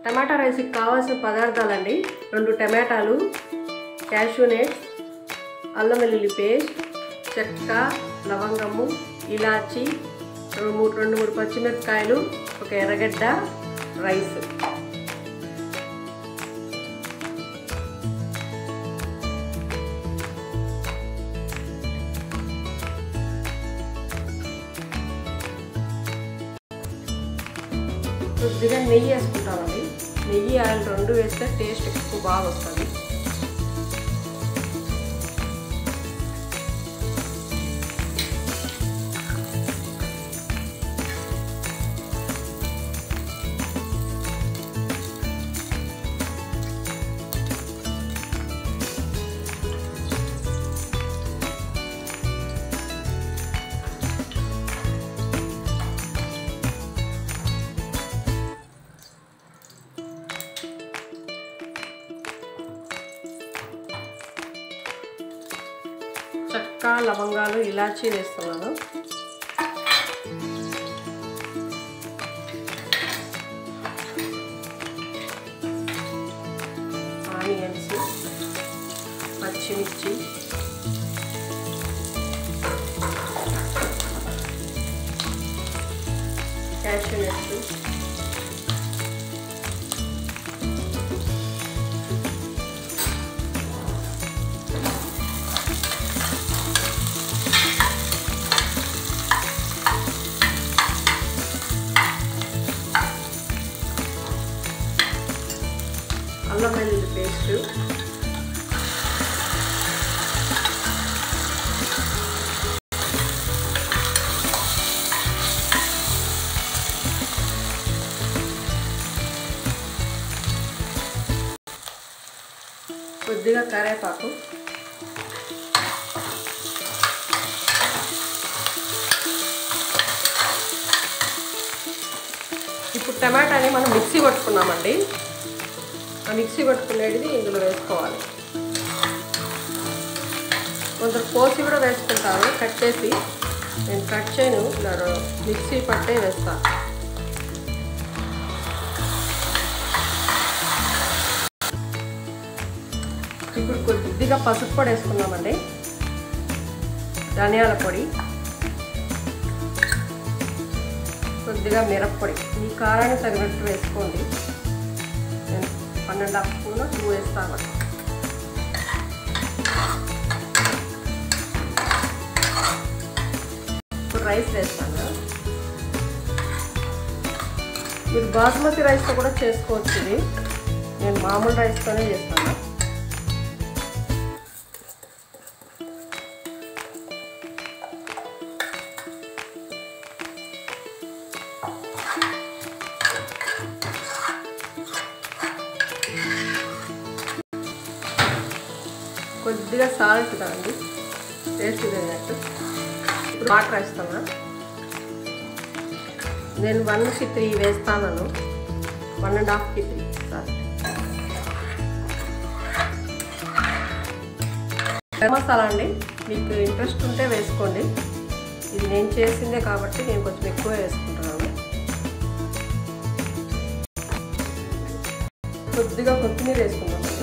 టమాటా రైస్కి కావాల్సిన పదార్థాలండి రెండు టమాటాలు క్యాషూ నట్స్ అల్లం వెల్లుల్లి పేస్ట్ చెక్క లవంగము ఇలాచి రెండు మూడు రెండు మూడు పచ్చిమిరపకాయలు ఒక ఎర్రగడ్డ రైస్ కొద్దిగా నెయ్యి వేసుకుంటామండి నెయ్యి ఆయిల్ రెండు వేస్తే టేస్ట్ ఎక్కువ బాగా వస్తుంది చెక్క లవంగాలు ఇలాచీ వేస్తున్నాను ఆనియన్స్ పచ్చిమిర్చి క్యాషూ నట్స్ అల్లం వెల్లుల్లి పేస్ట్ కొద్దిగా కరివేపాకు ఇప్పుడు టమాటాని మనం మిక్సీ కొట్టుకున్నామండి ఆ మిక్సీ పట్టుకునేది ఇందులో వేసుకోవాలి కొందరు కోసి కూడా వేసుకుంటారు కట్ చేసి నేను కట్ చేయను ఇలా మిక్సీ పట్టే వేస్తాను ఇప్పుడు కొద్దిగా పసుపు పొడి వేసుకున్నామండి ధనియాల పొడి కొద్దిగా మిరప్పొడి మీ కారానికి తగినట్టు వేసుకోండి నేను one and half spoon too వేస్తాను ఇప్పుడు రైస్ వేస్తాను మీరు బాస్మతి రైస్తో కూడా చేసుకోవచ్చు ఇది నేను మామూలు రైస్తోనే చేస్తాను కొద్దిగా సాల్ట్ కాండి టేస్ట్ తిన్నట్టు ఇప్పుడు వాటర్ వేస్తాను నేను వన్కి త్రీ వేస్తాను వన్ అండ్ హాఫ్కి త్రీ సార్ గరం మసాలా అండి మీకు ఇంట్రెస్ట్ ఉంటే వేసుకోండి ఇది నేను చేసిందే కాబట్టి నేను కొంచెం ఎక్కువ వేసుకుంటున్నాను కొద్దిగా కొత్తిమీర వేసుకుందాం